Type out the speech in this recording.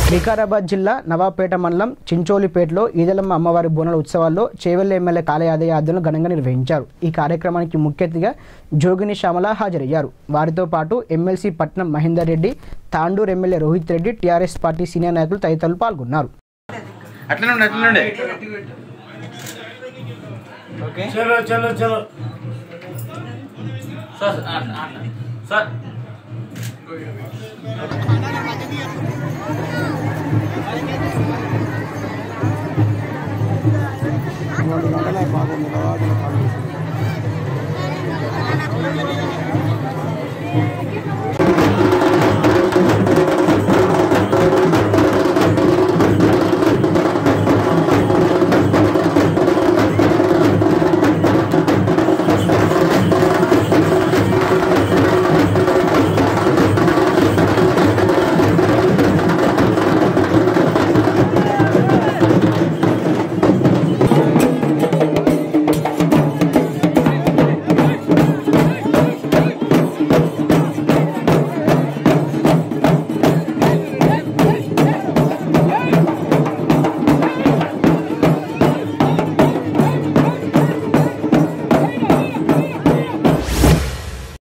వికారాబాద్ జిల్లా నవాపేట మండలం చించోలిపేటలో ఈదలమ్మ అమ్మవారి బోనాల ఉత్సవాల్లో చేవెళ్ల ఎమ్మెల్యే కాలయాదయ్య ఆధ్వర్యంలో ఘనంగా నిర్వహించారు ఈ కార్యక్రమానికి ముఖ్య అతిథిగా జోగిని శ్యామల హాజరయ్యారు వారితో పాటు MLC Patnam Mahender Reddy Tandur MLA Rohit Reddy TRS party senior నాయకులు తదితరులు పాల్గొన్నారు అట్లనే ఉండే అట్లనే ఉండే చలో చలో చలో సార్ సార్